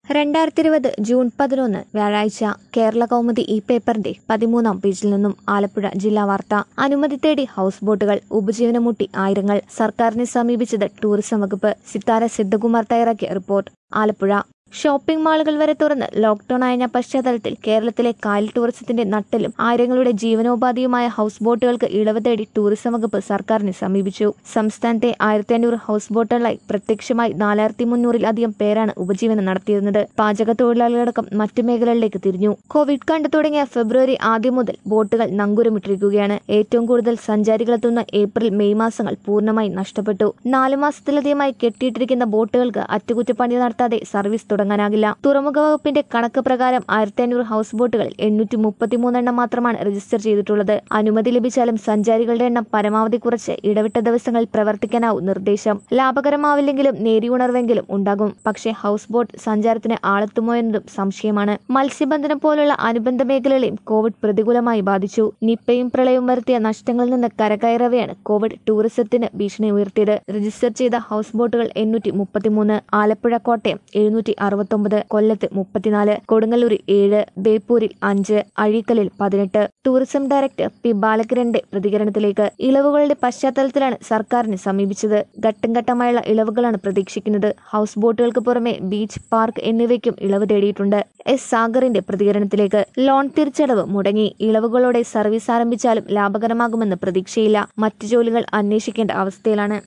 രണ്ടായിരത്തി ഇരുപത് ജൂൺ പതിനൊന്ന് വ്യാഴാഴ്ച കേരള കൗമുദി ഈ പേപ്പറിന്റെ പതിമൂന്നാം പേജിൽ നിന്നും ആലപ്പുഴ ജില്ലാ വാർത്ത അനുമതി തേടി ഹൌസ് ബോട്ടുകൾ ഉപജീവനമുട്ടി ആയിരങ്ങൾ സർക്കാരിനെ സമീപിച്ചത് ടൂറിസം വകുപ്പ് സിത്താര സിദ്ധകുമാർ തയ്യാറാക്കിയ റിപ്പോർട്ട് ആലപ്പുഴ ഷോപ്പിംഗ് മാളുകൾ വരെ തുറന്ന് ലോക്ഡൌൺ ആയ പശ്ചാത്തലത്തിൽ കേരളത്തിലെ കായൽ ടൂറിസത്തിന്റെ നട്ടലും ആയിരങ്ങളുടെ ജീവനോപാധിയുമായ ഹൌസ് ബോട്ടുകൾക്ക് ഇളവ് തേടി ടൂറിസം വകുപ്പ് സർക്കാരിനെ സമീപിച്ചു സംസ്ഥാനത്തെ ആയിരത്തി അഞ്ഞൂറ് ഹൌസ് ബോട്ടുകളായി പ്രത്യക്ഷമായി നാലായിരത്തി മുന്നൂറിലധികം പേരാണ് ഉപജീവനം നടത്തിയിരുന്നത് പാചക തൊഴിലാളികളടക്കം മറ്റു മേഖലകളിലേക്ക് തിരിഞ്ഞു കോവിഡ് കണ്ടു തുടങ്ങിയ ഫെബ്രുവരി ആദ്യം മുതൽ ബോട്ടുകൾ നങ്കൂരമിട്ടിരിക്കുകയാണ് ഏറ്റവും കൂടുതൽ സഞ്ചാരികളെത്തുന്ന ഏപ്രിൽ മെയ് മാസങ്ങൾ പൂർണ്ണമായി നഷ്ടപ്പെട്ടു നാലു മാസത്തിലധികമായി കെട്ടിയിട്ടിരിക്കുന്ന ബോട്ടുകൾക്ക് അറ്റകുറ്റപ്പണി നടത്താതെ സർവീസ് തുടങ്ങാനാകില്ല തുറമുഖ വകുപ്പിന്റെ കണക്ക് പ്രകാരം ആയിരത്തി അഞ്ഞൂറ് ഹൌസ് ബോട്ടുകളിൽ എണ്ണൂറ്റി മുപ്പത്തിമൂന്നെണ്ണം മാത്രമാണ് രജിസ്റ്റർ ചെയ്തിട്ടുള്ളത് അനുമതി ലഭിച്ചാലും സഞ്ചാരികളുടെ എണ്ണം പരമാവധി കുറച്ച് ഇടവിട്ട ദിവസങ്ങളിൽ പ്രവർത്തിക്കാനാവും നിർദ്ദേശം ലാഭകരമാവില്ലെങ്കിലും നേരിയുണർവെങ്കിലും ഉണ്ടാകും പക്ഷേ ഹൌസ് ബോട്ട് സഞ്ചാരത്തിന് ആളെത്തുമോ എന്നതും സംശയമാണ് മത്സ്യബന്ധനം പോലുള്ള അനുബന്ധ മേഖലകളെയും കോവിഡ് പ്രതികൂലമായി ബാധിച്ചു നിപ്പയും പ്രളയവും വരുത്തിയ നഷ്ടങ്ങളിൽ നിന്ന് കരകയറവെയാണ് കോവിഡ് ടൂറിസത്തിന് ഭീഷണി ഉയർത്തിയത് രജിസ്റ്റർ ചെയ്ത ഹൌസ് ബോട്ടുകൾ എണ്ണൂറ്റി മുപ്പത്തിമൂന്ന് ആലപ്പുഴ കോട്ടയം എഴുന്നൂറ്റി അറുപത്തൊമ്പത് കൊല്ലത്ത് മുപ്പത്തിനാല് കൊടുങ്ങല്ലൂരിൽ ഏഴ് ബേപ്പൂരിൽ അഞ്ച് അഴീക്കലിൽ പതിനെട്ട് ടൂറിസം ഡയറക്ടർ പി ബാലകിരന്റെ പ്രതികരണത്തിലേക്ക് ഇളവുകളുടെ പശ്ചാത്തലത്തിലാണ് സർക്കാരിനെ സമീപിച്ചത് ഘട്ടം ഘട്ടമായുള്ള ഇളവുകളാണ് പ്രതീക്ഷിക്കുന്നത് ഹൌസ് ബോട്ടുകൾക്ക് പുറമെ ബീച്ച് പാർക്ക് എന്നിവയ്ക്കും ഇളവ് തേടിയിട്ടുണ്ട് എസ് സാഗറിന്റെ പ്രതികരണത്തിലേക്ക് ലോൺ തിരിച്ചടവ് മുടങ്ങി ഇളവുകളോടെ സർവീസ് ആരംഭിച്ചാലും ലാഭകരമാകുമെന്ന് പ്രതീക്ഷയില്ല മറ്റു ജോലികൾ അന്വേഷിക്കേണ്ട അവസ്ഥയിലാണ്